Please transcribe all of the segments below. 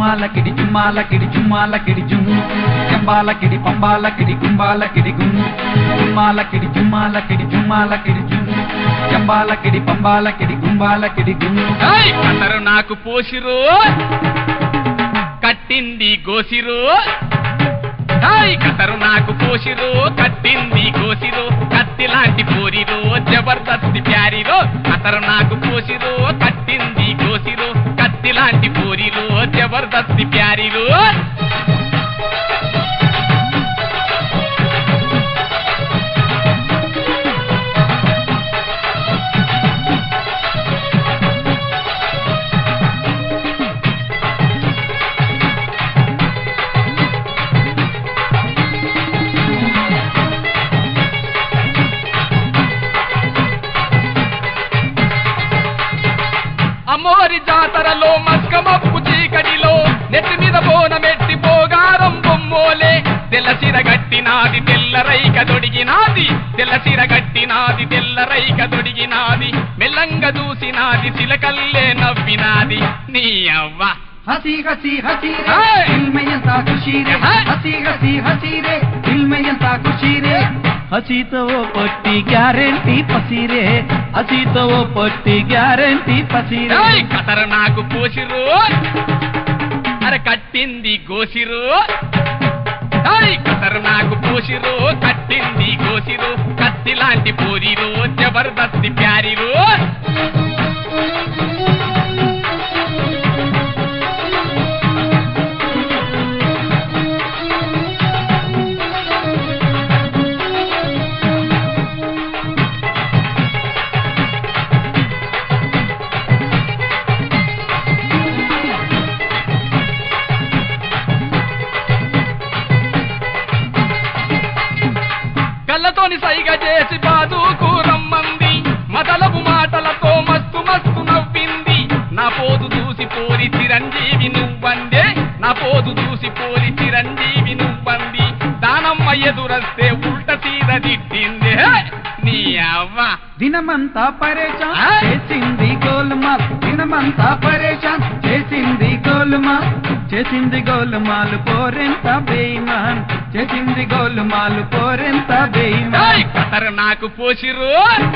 జుమ్మాలకిడి జుమ్మాలకిడి జుమ్మాలకిడి జుమ్ జంబాలకిడి పంబాలకిడి గుంబాలకిడి గుమ్ జుమ్మాలకిడి జుమ్మాలకిడి జుమ్మాలకిడి జుమ్ జంబాలకిడి పంబాలకిడి గుంబాలకిడి గుమ్ ఏయ్, కతరు నాకు పోసిరు కట్టింది గోసిరు ఏయ్, కతరు నాకు పోసిరు కట్టింది గోసిరు కత్తి లాంటి పోరిరు జబర్దస్తి ప్యారిరు కతరు నాకు పోసిరు కట్టింది గోసిరు కత్తి లాంటి పోరిరు జబర్దస్తి ప్యారిరు అమ్మోరి జాతరలో మస్కమప్పు చీకటిలో నెత్తి మీద బోనమెట్టి పోగారం బొమ్మోలే తెల్లసిర గట్టినాది తెల్లరైక దొడిగినాది తెల్లసిర గట్టినాది తెల్లరైక దొడిగినాది మెల్లంగా దూసినాది చిలకల్లే నవ్వినాది నీ అవ్వ हंसी हंसी हंसी रे हाय! दिल में यंता खुशी रे हाय! हंसी हंसी हंसी रे दिल में यंता खुशी रे हंसी तो वो पट्टी ग्यारंटी पसी रे हंसी तो वो पट्टी ग्यारंटी पसी रे ఏయ్, కతర నాకు పోసిరు అరే కట్టింది గోసిరు ఏయ్, కతర నాకు పోసిరు కట్టింది గోసిరు కత్తి లాంటి పోరిరు జబర్దస్తి ప్యారిరు కళ్ళతోని సైగ చేసి బాదుకు రమ్మంది మదలపు మాటలతో మస్తు మస్తు నవ్వింది నా పోదు చూసి పోరి చిరంజీవి నువ్వందే నా పోదు చూసి పోరి చిరంజీవి నువ్వంది దానమ్మ ఎదురస్తే ఉల్ట సీద తిట్టింది హే! నీ అవ్వ దినమంతా పరేషాన్ ఆ? చేసింది గోల్మాల్ దినమంతా పరేషాన్ చేసింది గోల్మాల్ చేసింది గోల్మాల్ పోరెంత బేయిమాన్ చేసింది గోల్మాల్ పోరెంత ఏయ్, బేయిమాన్ కతర నాకు పోసిరు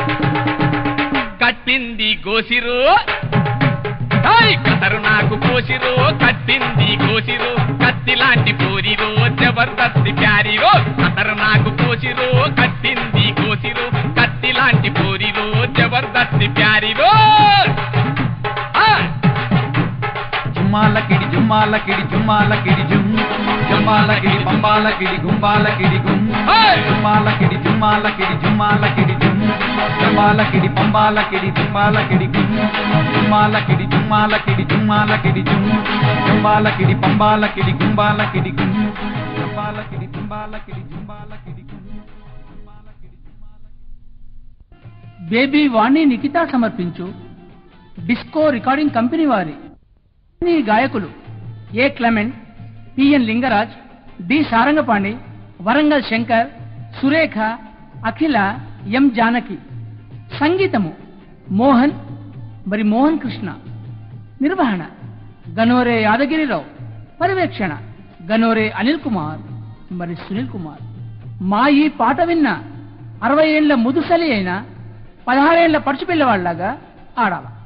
కట్టింది గోసిరు ఏయ్, కతరు నాకు పోసిరు కట్టింది గోసిరు కత్తి లాంటి పోరిరు జబర్దస్తి ప్యారిరు కతరు నాకు పోసిరు కట్టింది గోసిరు కత్తి లాంటి పోరిరు జబర్దస్తి ప్యారిరు ఆ! జుమ్మాలకిడి జుమ్మాలకిడి జుమ్మాలకిడి జుమ్ జంబాలకిడి పంబాలకిడి గుంబాలకిడి గుమ్ ఏయ్! జుమ్మాలకిడి జుమ్మాలకిడి జుమ్మాలకిడి జుమ్ జంబాలకిడి పంబాలకిడి జుమ్మాలకిడి గుమ్ జుమ్మాలకిడి జుమ్మాలకిడి జుమ్మాలకిడి జుమ్ జంబాలకిడి పంబాలకిడి గుంబాలకిడి గుమ్ జంబాలకిడి తుంబాలకిడి జుంబాలకిడి గుమ్ జంబాలకిడి జుమ్మాలకిడి బేబీ వాణి నిఖిత సమర్పించు డిస్కో రికార్డింగ్ కంపెనీ వారి ఈ గాయకులు A Clement P N Lingaraj D Sarangapani Warangal Shankar Surekha Akhila M Janaki సంగీతము మోహన్ మరి మోహన్ కృష్ణ నిర్వహణ గనోరే యాదగిరిరావు పర్యవేక్షణ గనోరే అనిల్ కుమార్ మరి సునీల్ కుమార్ మా ఈ పాట విన్న అరవై ఏళ్ల ముదుసలి అయిన పదహారేళ్ల పడుచు పిల్లవాళ్లాగా ఆడాల